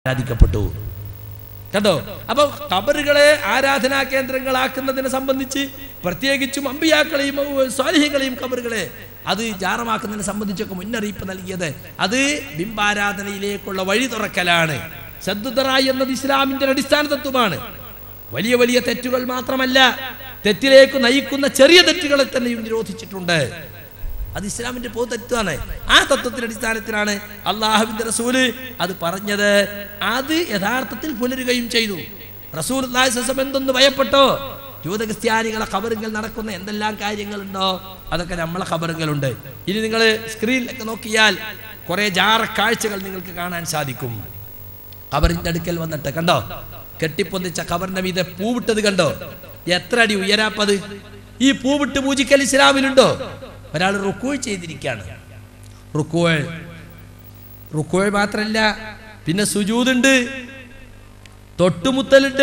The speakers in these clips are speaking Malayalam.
ആരാധിക്കപ്പെട്ടു കണ്ടോ അപ്പൊ ഖബറുകളെ ആരാധനാ കേന്ദ്രങ്ങളാക്കുന്നതിനെ സംബന്ധിച്ച് പ്രത്യേകിച്ചും അമ്പിയാക്കളെയും സ്വാലിഹ്യങ്ങളെയും ഖബറുകളെ അത് ജാറമാക്കുന്നതിനെ സംബന്ധിച്ചൊക്കെ മുന്നറിയിപ്പ് നൽകിയത് അത് ബിംബാരാധനയിലേക്കുള്ള വഴി തുറക്കലാണ് സദ്ദുതറായി എന്നത് ഇസ്ലാമിന്റെ ഒരു അടിസ്ഥാന തത്വമാണ് വലിയ വലിയ തെറ്റുകൾ മാത്രമല്ല തെറ്റിലേക്ക് നയിക്കുന്ന ചെറിയ തെറ്റുകളെ തന്നെയും നിരോധിച്ചിട്ടുണ്ട് അത് ഇസ്ലാമിന്റെ പൊതു തത്വമാണ് ആ തത്വത്തിന്റെ അടിസ്ഥാനത്തിലാണ് അള്ളാഹുവിന്റെ റസൂല് അത് പറഞ്ഞത് അത് യഥാർത്ഥത്തിൽ പുലരുകയും ചെയ്തു റസൂൽ അള്ളാഹിസം എന്തൊന്ന് ഭയപ്പെട്ടോ ജൂത ക്രിസ്ത്യാനികളെ ഖബറുകൾ നടക്കുന്ന എന്തെല്ലാം കാര്യങ്ങളുണ്ടോ അതൊക്കെ നമ്മളെ ഖബറുകളുണ്ട് ഇനി നിങ്ങൾ സ്ക്രീനിലൊക്കെ നോക്കിയാൽ കുറെ ജാറ കാഴ്ചകൾ നിങ്ങൾക്ക് കാണാൻ സാധിക്കും ഖബറിന്റെ അടുക്കൽ വന്നിട്ട് കണ്ടോ കെട്ടിപ്പൊന്തിച്ച ഖബറിന്റെ മീതെ പൂവിട്ടത് കണ്ടോ എത്ര അടി ഉയരാപ്പത് ഈ പൂവിട്ട് പൂജിക്കൽ ഇസ്ലാമിലുണ്ടോ ഒരാൾ റുക്കോൾ ചെയ്തിരിക്കുകയാണ് റുക്കോൾ റുക്കോൾ മാത്രല്ല പിന്നെ സുജൂതുണ്ട് തൊട്ടുമുത്തലുണ്ട്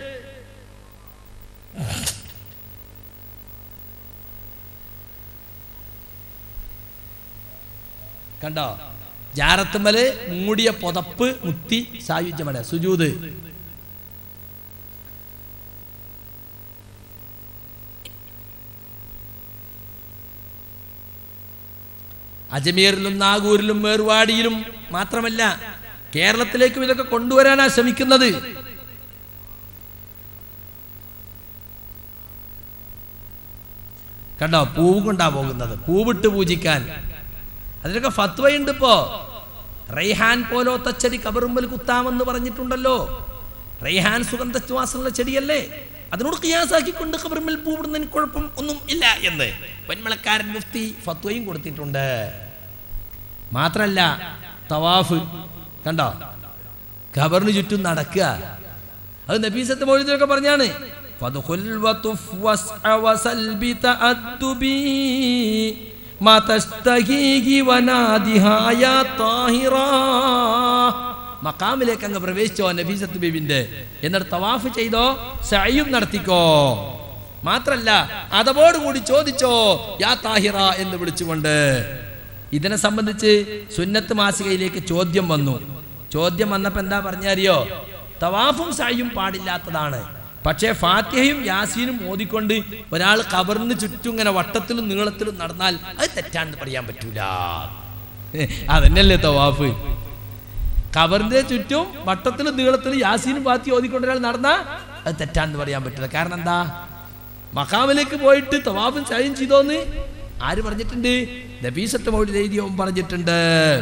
കണ്ടോ ജാറത്തുമ്മല് മൂടിയ പുതപ്പ് മുത്തി സായുജ്യമട സുജൂത് അജ്മീറിലും നാഗൂരിലും മേർവാടിയിലും മാത്രമല്ല കേരളത്തിലേക്കും ഇതൊക്കെ കൊണ്ടുവരാനാ ശ്രമിക്കുന്നത് കണ്ടോ പൂവ് കൊണ്ടാ പോകുന്നത് പൂവിട്ട് പൂജിക്കാൻ അതിനൊക്കെ ഫത്വയുണ്ട് ഇപ്പോ റൈഹാൻ പോലോത്ത ചെടി കബറുമ്പൽ കുത്താമെന്ന് പറഞ്ഞിട്ടുണ്ടല്ലോ റൈഹാൻ സുഗന്ധവാസമുള്ള ചെടിയല്ലേ അതിനോട് കിയാസാക്കിക്കൊണ്ട് കബറുമ്പൽ പൂവിടുന്നതിന് കുഴപ്പം ഒന്നും ഇല്ല എന്ന് വന്മളക്കാരൻ മുഫ്തി ഫത്വയും കൊടുത്തിട്ടുണ്ട് മാത്രല്ല തവാഫ് കണ്ടോ ഖബറിന് ചുറ്റും നടക്കുക അത് നബീസത്ത് മൊഴിതൊക്കെ പറഞ്ഞാണ് فادخل وطف واسع وسل بتأدبي ما تشتهيه ونادها يا طاهرا മക്കാമിലേക്ക് അങ്ങ് പ്രവേശിച്ചോ നബീസത്ത് ബീബിന്റെ എന്നിട്ട് തവാഫ് ചെയ്തോ സയും നടത്തിക്കോ മാത്രല്ല അതവോടുകൂടി ചോദിച്ചോ യാ താഹിറ എന്ന് വിളിച്ചുകൊണ്ട് ഇതിനെ സംബന്ധിച്ച് സുന്നത്ത് മാസികയിലേക്ക് ചോദ്യം വന്നു ചോദ്യം വന്നപ്പോ എന്താ പറഞ്ഞറിയോ തവാഫും സയും പാടില്ലാത്തതാണ് പക്ഷേ ഫാത്തിഹയും യാസീനും ഓതിക്കൊണ്ട് ഒരാൾ കബറിന് ചുറ്റും ഇങ്ങനെ വട്ടത്തിലും നീളത്തിലും നടന്നാൽ അത് തെറ്റാണെന്ന് പറയാൻ പറ്റൂല അതന്നെയല്ലേ തവാഫ് കബറിന്റെ ചുറ്റും വട്ടത്തിലും നീളത്തിലും യാസീനും ഫാത്തി ഓതിക്കൊണ്ട് ഒരാൾ നടന്നാൽ അത് തെറ്റാണെന്ന് പറയാൻ പറ്റില്ല കാരണം എന്താ മക്കാമിലേക്ക് പോയിട്ട് തവാഫും സയും ചെയ്തോന്ന് ആര് പറഞ്ഞിട്ടുണ്ട് നബീസത്ത് മൗലി എഴുതിയവൻ പറഞ്ഞിട്ടുണ്ട്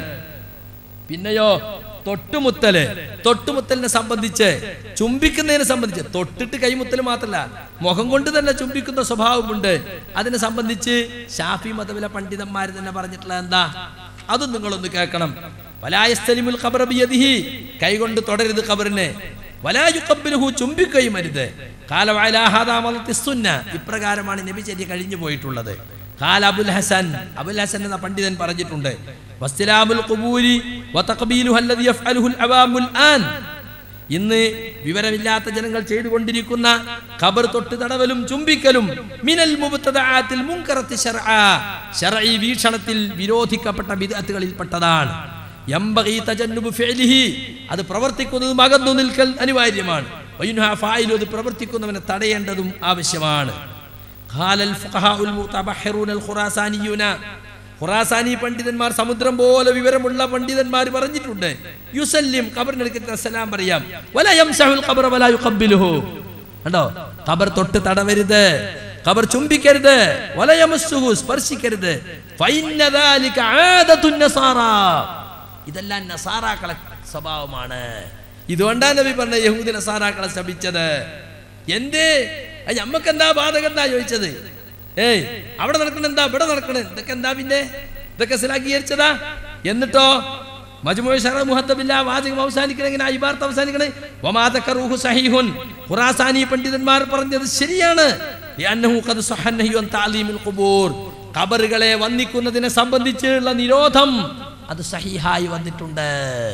പിന്നെയോ തൊട്ടുമുത്തല് തൊട്ടുമുത്തലിനെ സംബന്ധിച്ച് ചുംബിക്കുന്നതിനെ സംബന്ധിച്ച് തൊട്ടിട്ട് കൈമുത്തൽ മാത്രമല്ല മുഖം കൊണ്ട് തന്നെ ചുംബിക്കുന്ന സ്വഭാവമുണ്ട് അതിനെ സംബന്ധിച്ച് ഷാഫി മതവിലെ പണ്ഡിതന്മാർ തന്നെ പറഞ്ഞിട്ടുള്ള എന്താ അതും നിങ്ങളൊന്ന് കേൾക്കണം വലായസ്തലിമുൽ ഖബറ ബിയദിഹി കൈകൊണ്ട് തുടരുത് ഖബറിനെ വലായുക്കബ്ബിലുഹു ചുംബിക്കുകയും അരുത് കാലവാലാഹാദാമലത്തിസുന്ന ഇപ്രകാരമാണ് നബിചര്യ കഴിഞ്ഞു പോയിട്ടുള്ളത് കാല അബുൽ ഹസൻ അബുൽ ഹസൻ എന്ന പണ്ഡിതൻ പറഞ്ഞിട്ടുണ്ട് വസ്തിലാമുൽ ഖുബൂരി വതഖബീലുഹു അല്ലദി യഫ്അലുഹുൽ അവാമുൽ ആൻ ഇന്ന് വിവരമില്ലാത്ത ജനങ്ങൾ ചെയ്തുകൊണ്ടിരിക്കുന്ന ഖബർ തൊട്ട് തടവലും ചുംബിക്കലും മിനൽ മുബ്തദആത്തിൽ മുൻകറത്തി ശർആ ശർഈ വീക്ഷണത്തിൽ വിരോധിക്കപ്പെട്ട ബിദ്അത്തുകളിൽപ്പെട്ടതാണ് യംബഗി തജന്നുബു ഫിഅലിഹി അത് പ്രവർത്തിക്കുന്നതും അകന്നു നിൽക്കൽ അനിവാര്യമാണ് വയുൻഹാ ഫായിലു അത് പ്രവർത്തിക്കുന്നവനെ തടയേണ്ടതും ആവശ്യമാണ് قال الفقهاء المتبحرون الخراسانيون ഖുറാസാനി പണ്ഡിതന്മാർ സമുദ്രം പോലെ വിവരമുള്ള പണ്ഡിതന്മാർ പറഞ്ഞിട്ടുണ്ട് യുസല്ലിം ഖബറിനടുക്കൽ അസ്സലാം പറയാം വല യംസഹുൽ ഖബറ വല യുഖബ്ബിലുഹു കണ്ടോ ഖബർ തൊട്ട് തടവരുത് ഖബർ ചുംബിക്കരുത് വല യമസ്സുഹു സ്പർശിക്കരുത് ഫഇന്ന ദാലിക ആദത്തുൻ നസാറ ഇതെല്ലാം നസാറാക്കളെ സ്വഭാവമാണ് ഇതുകൊണ്ടാണ് നബി പറഞ്ഞ യഹൂദി നസാറാക്കളെ ശപിച്ചത് എന്തേ ഞമ്മക്ക് എന്താ ബാധകം എന്താ ചോദിച്ചത് ഏയ് അവിടെ നടക്കണ എന്താ ഇവിടെ നടക്കണ ഇതൊക്കെ എന്താ പിന്നെ ഇതൊക്കെ സിലാഗീകരിച്ചതാ എന്നിട്ടോ മജ്മൂഅ ശറ മുഹത്തബില്ല വാചകം അവസാനിക്കണ എങ്ങനെ ഇബാർത്ത് അവസാനിക്കണേ വമാതക്കറൂഹു സഹീഹുൻ ഖുറാസാനി പണ്ഡിതന്മാർ പറഞ്ഞത് ശരിയാണ് ലിഅന്നഹു ഖദ് സഹ നഹ്യു അൻ തഅലീമിൽ ഖുബൂർ ഖബറുകളെ വന്ദിക്കുന്നതിനെ സംബന്ധിച്ചുള്ള നിരോധം അത് സഹീഹായി വന്നിട്ടുണ്ട്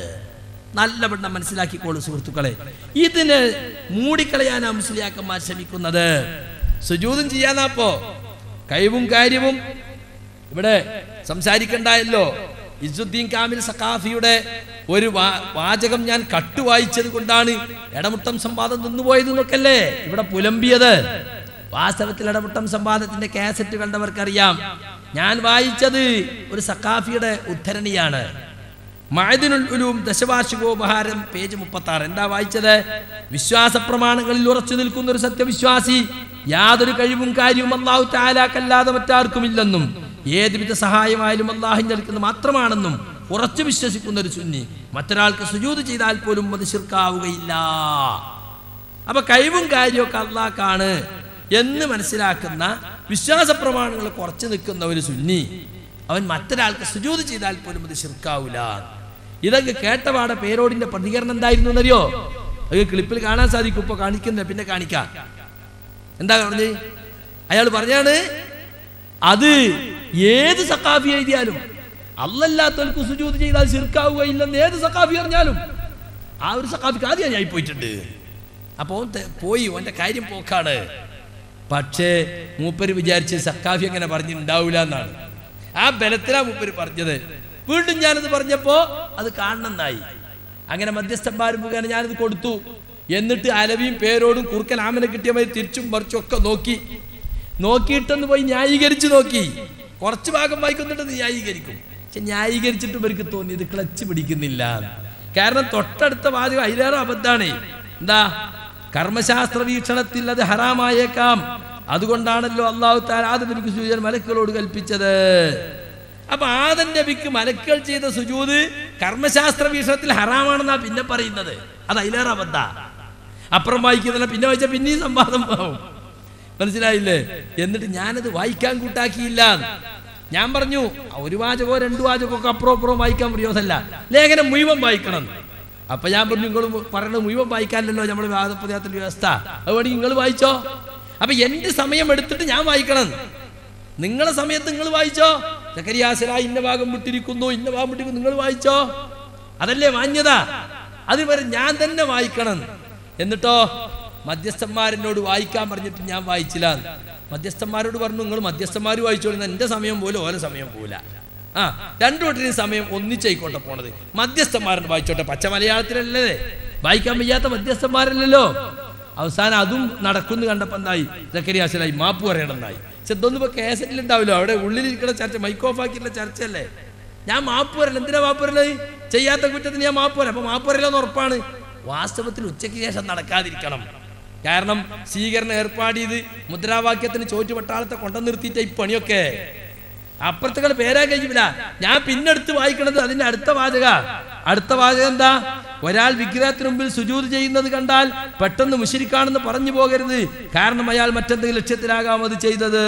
നല്ല വണ്ണം മനസ്സിലാക്കിക്കോളൂ സുഹൃത്തുക്കളെ ഇതിന് മൂടിക്കളയാനാ മുസ്ലിയാക്കന്മാർ ശ്രമിക്കുന്നത് സുജൂതും ചെയ്യാനാപ്പോ കഴിവും കാര്യവും ഇവിടെ സംസാരിക്കണ്ടായല്ലോ ഇസുദ്ദീൻ കാമിൽ സഖാഫിയുടെ ഒരു വാ- വാചകം ഞാൻ കട്ടുവായിച്ചത് കൊണ്ടാണ് ഇടമുട്ടം സംവാദം നിന്നുപോയത് എന്നൊക്കെയല്ലേ ഇവിടെ പുലമ്പിയത് വാസ്തവത്തിൽ ഇടമുട്ടം സംവാദത്തിന്റെ കാസറ്റ് കണ്ടവർക്കറിയാം ഞാൻ വായിച്ചത് ഒരു സഖാഫിയുടെ ഉദ്ധരണിയാണ് മഅദിനുൽ ഉലൂം ദശവാർഷികോപഹാരം പേജ് മുപ്പത്തി ആറ് എന്താ വായിച്ചത് വിശ്വാസ പ്രമാണങ്ങളിൽ ഉറച്ചു നിൽക്കുന്ന ഒരു സത്യവിശ്വാസി യാതൊരു കഴിവും കാര്യവും അള്ളാഹു താലാക്കല്ലാതെ മറ്റാർക്കുമില്ലെന്നും ഏതുവിധ സഹായമായാലും അള്ളാഹു നൽകുന്നത് മാത്രമാണെന്നും ഉറച്ചു വിശ്വസിക്കുന്ന ഒരു സുന്നി മറ്റൊരാൾക്ക് സുജൂത് ചെയ്താൽ പോലും അത് ശിർക്കാവുകയില്ല അപ്പൊ കഴിവും കാര്യമൊക്കെ അള്ളാഹ്ക്കാണ് എന്ന് മനസ്സിലാക്കുന്ന വിശ്വാസ പ്രമാണങ്ങൾ കുറച്ച് നിൽക്കുന്ന ഒരു സുന്നി അവൻ മറ്റൊരാൾക്ക് സുജൂത് ചെയ്താൽ പോലും അത് ശിർക്കാവൂല ഇതൊക്കെ കേട്ടപാടെ പേരോടിന്റെ പ്രതികരണം എന്തായിരുന്നു എന്നറിയോ അത് ക്ലിപ്പിൽ കാണാൻ സാധിക്കും ഇപ്പൊ കാണിക്കുന്ന പിന്നെ കാണിക്കാം എന്താ പറഞ്ഞ് അയാൾ പറഞ്ഞാണ് അത് ഏത് സക്കാഫി എഴുതിയാലും അല്ലല്ലാത്തവർക്ക് സുജൂത് ചെയ്താൽ ശിർക്കാവുകയില്ലെന്ന് ഏത് സക്കാഫി അറിഞ്ഞാലും ആ ഒരു സക്കാഫിക്ക് ആദ്യം ഞാൻ പോയിട്ടുണ്ട് അപ്പോൾ ഓൻ തെ- പോയി ഓന്റെ കാര്യം പോക്കാണ് പക്ഷേ മൂപ്പര് വിചാരിച്ച് സക്കാഫി അങ്ങനെ പറഞ്ഞിട്ടുണ്ടാവില്ല എന്നാണ് ആ ബലത്തിലാ മൂപ്പര് പറഞ്ഞത് വീണ്ടും ഞാനത് പറഞ്ഞപ്പോ അത് കാണണമെന്നായി അങ്ങനെ മധ്യസ്ഥന്മാർ മുഖേന ഞാനത് കൊടുത്തു എന്നിട്ട് അലവിയും പേരോടും കുറുക്കൻ ആമനെ കിട്ടിയ മാതിരി തിരിച്ചും മറിച്ചും ഒക്കെ നോക്കി നോക്കിയിട്ടൊന്ന് പോയി ന്യായീകരിച്ചു നോക്കി കുറച്ച് ഭാഗം വായിക്കുന്നിട്ട് ന്യായീകരിക്കും പക്ഷെ ന്യായീകരിച്ചിട്ട് ഇവർക്ക് തോന്നി ഇത് ക്ലച്ച് പിടിക്കുന്നില്ല കാരണം തൊട്ടടുത്ത വാചകം അതിലേറെ അബദ്ധാണ് എന്താ കർമ്മശാസ്ത്ര വീക്ഷണത്തിൽ അത് ഹറാമായേക്കാം അതുകൊണ്ടാണല്ലോ അള്ളാഹു താൻ ആദ്യം നബിക്ക് സൂചന മലക്കുകളോട് കൽപ്പിച്ചത് അപ്പൊ ആദൻ നബിക്ക് മലക്കുകൾ ചെയ്ത സുജൂത് കർമ്മശാസ്ത്ര വീക്ഷണത്തിൽ ഹറാമാണെന്നാ പിന്നെ പറയുന്നത് അത് അതിലേറെ അബദ്ധ അപ്പുറം വായിക്കുന്നില്ല പിന്നെ വായിച്ചാൽ പിന്നെയും സംവാദം ആവും മനസ്സിലായില്ലേ എന്നിട്ട് ഞാനത് വായിക്കാൻ കൂട്ടാക്കിയില്ല ഞാൻ പറഞ്ഞു ഒരു വാചകമോ രണ്ടു വാചകമോ ഒക്കെ അപ്പുറം അപ്പുറം വായിക്കാൻ പ്രയോജനമല്ല ലേഖനം മുഴുവൻ വായിക്കണം അപ്പൊ ഞാൻ പറഞ്ഞു നിങ്ങൾ പറയുന്നത് മുഴുവൻ വായിക്കാനല്ലോ നമ്മുടെ വാദപ്രതിയാത്തിന്റെ വ്യവസ്ഥ അതുകൊണ്ട് നിങ്ങൾ വായിച്ചോ അപ്പൊ എന്റെ സമയം എടുത്തിട്ട് ഞാൻ വായിക്കണം നിങ്ങളെ സമയത്ത് നിങ്ങൾ വായിച്ചോ ചക്കരിയാസല ഇന്ന ഭാഗം വിട്ടിരിക്കുന്നു ഇന്ന ഭാഗം വിട്ടിരിക്കുന്നു നിങ്ങൾ വായിച്ചോ അതല്ലേ മാന്യത അത് വരെ ഞാൻ തന്നെ വായിക്കണം എന്നിട്ടോ മധ്യസ്ഥന്മാരെന്നോട് വായിക്കാൻ പറഞ്ഞിട്ട് ഞാൻ വായിച്ചില്ല മധ്യസ്ഥന്മാരോട് പറഞ്ഞു നിങ്ങൾ മധ്യസ്ഥന്മാർ വായിച്ചോളുന്ന എന്റെ സമയം പോലെ ഓരോ സമയം പോലെ ആ രണ്ടു വട്ടിനും സമയം ഒന്നിച്ചായിക്കോട്ടെ പോണത് മധ്യസ്ഥന്മാരോട് വായിച്ചോട്ടെ പച്ച മലയാളത്തിലല്ലേ വായിക്കാൻ വയ്യാത്ത മധ്യസ്ഥന്മാരല്ലല്ലോ അവസാനം അതും നടക്കുന്നു കണ്ടപ്പോ എന്തായി ചക്കരിയാസലായി മാപ്പ് പറയണമെന്നായി പക്ഷെ ഇതൊന്നും ഇപ്പൊ കേസറ്റിൽ ഉണ്ടാവില്ലോ അവിടെ ഉള്ളിലിരിക്കുന്ന ചർച്ച മൈക്ക് ഓഫ് ആക്കിയിട്ടുള്ള ചർച്ചയല്ലേ ഞാൻ മാപ്പ് പറയല എന്തിനാ മാപ്പ് പറയലത് ചെയ്യാത്ത കുറ്റത്തിന് ഞാൻ മാപ്പ് പറയാം അപ്പൊ മാപ്പ് പറയലെന്ന് ഉറപ്പാണ് വാസ്തവത്തിൽ ഉച്ചയ്ക്ക് ശേഷം നടക്കാതിരിക്കണം കാരണം സ്വീകരണം ഏർപ്പാട് ചെയ്ത് മുദ്രാവാക്യത്തിന് ചോറ്റുപട്ടാളത്തെ കൊണ്ടു നിർത്തിയിട്ട ഈ പണിയൊക്കെ അപ്പുറത്തുകൾ പേരാ കഴിയില്ല ഞാൻ പിന്നെടുത്ത് വായിക്കണത് അതിന്റെ അടുത്ത വാചക അടുത്ത വാചകം എന്താ ഒരാൾ വിഗ്രഹത്തിന് മുമ്പിൽ സുജൂത് ചെയ്യുന്നത് കണ്ടാൽ പെട്ടെന്ന് മുഷിരിക്കാണെന്ന് പറഞ്ഞു പോകരുത് കാരണം അയാൾ മറ്റെന്തെങ്കിലും ലക്ഷ്യത്തിലാകാം അത് ചെയ്തത്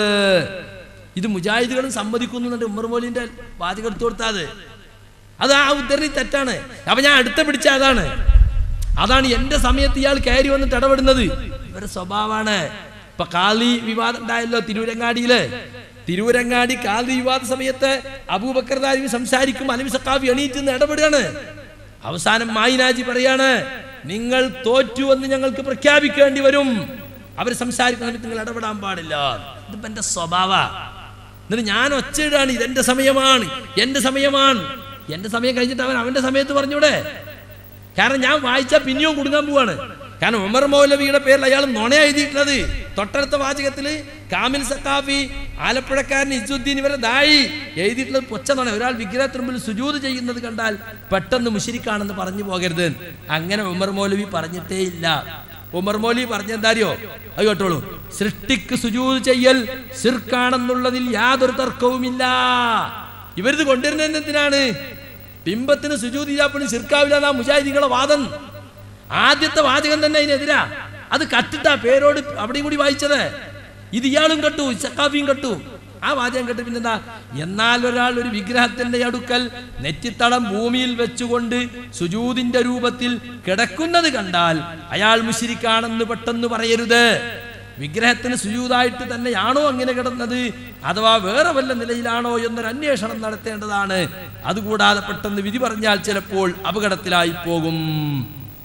ഇത് മുജാഹിദുകളും സമ്മതിക്കുന്നുണ്ട് ഉമ്മർ മോലിന്റെ വാചകം എടുത്തു കൊടുത്താത് അത് ആ ഉദ്ധരണി തെറ്റാണ് അപ്പൊ ഞാൻ അടുത്ത പിടിച്ച അതാണ് അതാണ് എന്റെ സമയത്ത് ഇയാൾ കയറി വന്നിട്ട് ഇടപെടുന്നത് ഇവരുടെ സ്വഭാവമാണ് ഇപ്പൊ കാളി വിവാദം ഉണ്ടായല്ലോ തിരൂരങ്ങാടിയില് തിരൂരങ്ങാടി കാളി വിവാദ സമയത്ത് അബൂബക്കർ ദാരി സംസാരിക്കും അലവി സക്കാഫി എണീറ്റ് നിന്ന് ഇടപെടുകയാണ് അവസാനം മായിനാജി പറയാണ് നിങ്ങൾ തോറ്റുവെന്ന് ഞങ്ങൾക്ക് പ്രഖ്യാപിക്കേണ്ടി വരും അവർ സംസാരിക്കുന്ന സമയത്ത് നിങ്ങൾ ഇടപെടാൻ പാടില്ല ഇതിപ്പോ എന്റെ സ്വഭാവ എന്നിട്ട് ഞാൻ ഒച്ചയിടാണ് ഇതെന്റെ സമയമാണ് എന്റെ സമയമാണ് എന്റെ സമയം കഴിഞ്ഞിട്ട് അവൻ അവന്റെ സമയത്ത് പറഞ്ഞൂടെ കാരണം ഞാൻ വായിച്ചാൽ പിന്നെയും കുടുങ്ങാൻ പോവാണ് കാരണം ഉമർ മൗലവിയുടെ പേരിൽ അയാൾ നുണ എഴുതിയിട്ടുള്ളത് തൊട്ടടുത്ത വാചകത്തില് കാമിൽ സക്കാഫി ആലപ്പുഴക്കാരൻ ഇസുദ്ദീൻ ഇവരെ ദായി എഴുതിയിട്ടുള്ളത് പൊച്ച നുണ ഒരാൾ വിഗ്രഹത്തിന് മുമ്പിൽ സുജൂത് ചെയ്യുന്നത് കണ്ടാൽ പെട്ടെന്ന് മുഷിരിക്കാണെന്ന് പറഞ്ഞു പോകരുത് അങ്ങനെ ഉമർ മൗലവി പറഞ്ഞിട്ടേ ഇല്ല ഉമർ മൗലവി പറഞ്ഞെന്താരിയോ അത് കേട്ടോളൂ സൃഷ്ടിക്ക് സുജൂത് ചെയ്യൽ സിർക്കാണെന്നുള്ളതിൽ യാതൊരു തർക്കവുമില്ല ഇവരിത് കൊണ്ടുവരുന്നത് എന്തിനാണ് ബിംബത്തിന് സുജൂത് ചെയ്യാപ്പോഴും ശിർക്കാവില്ല എന്നാ മുജാഹിദികളെ വാദം ആദ്യത്തെ വാചകം തന്നെ അതിനെതിരാ അത് കട്ടിട്ടാ പേരോട് അവിടെയും കൂടി വായിച്ചത് ഇത് ഇയാളും കട്ടു സക്കാഫിയും കട്ടു ആ വാചകം കേട്ട് പിന്നെന്താ എന്നാൽ ഒരാൾ ഒരു വിഗ്രഹത്തിന്റെ അടുക്കൽ നെറ്റിത്തളം ഭൂമിയിൽ വെച്ചുകൊണ്ട് സുജൂതിന്റെ രൂപത്തിൽ കിടക്കുന്നത് കണ്ടാൽ അയാൾ മുശിരിക്കാണെന്ന് പെട്ടെന്ന് പറയരുത് വിഗ്രഹത്തിന് സുജൂതായിട്ട് തന്നെയാണോ അങ്ങനെ കിടന്നത് അഥവാ വേറെ വല്ല നിലയിലാണോ എന്നൊരു അന്വേഷണം നടത്തേണ്ടതാണ് അതുകൂടാതെ പെട്ടെന്ന് വിധി പറഞ്ഞാൽ ചിലപ്പോൾ അപകടത്തിലായി പോകും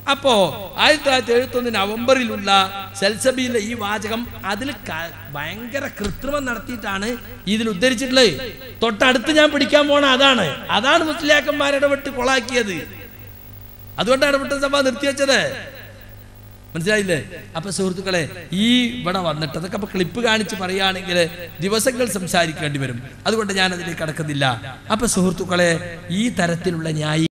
അപ്പോ ആയിരത്തി തൊള്ളായിരത്തി എഴുപത്തൊന്ന് നവംബറിലുള്ള സെൽസബിയിലെ ഈ വാചകം അതിൽ ക- ഭയങ്കര കൃത്രിമം നടത്തിയിട്ടാണ് ഇതിൽ ഉദ്ധരിച്ചിട്ടുള്ളത് തൊട്ടടുത്ത് ഞാൻ പിടിക്കാൻ പോണ അതാണ് അതാണ് മുസ്ലിയാക്കന്മാർ ഇടപെട്ട് കൊളാക്കിയത് അതുകൊണ്ടാണ് ഇടപെട്ട സഭ നിർത്തിവെച്ചത് മനസ്സിലായില്ലേ അപ്പൊ സുഹൃത്തുക്കളെ ഈ ഇവിടെ വന്നിട്ട് അതൊക്കെ അപ്പൊ ക്ലിപ്പ് കാണിച്ച് പറയുകയാണെങ്കിൽ ദിവസങ്ങൾ സംസാരിക്കേണ്ടി വരും അതുകൊണ്ട് ഞാൻ അതിലേക്ക് കടക്കുന്നില്ല അപ്പൊ സുഹൃത്തുക്കളെ ഈ തരത്തിലുള്ള ന്യായീ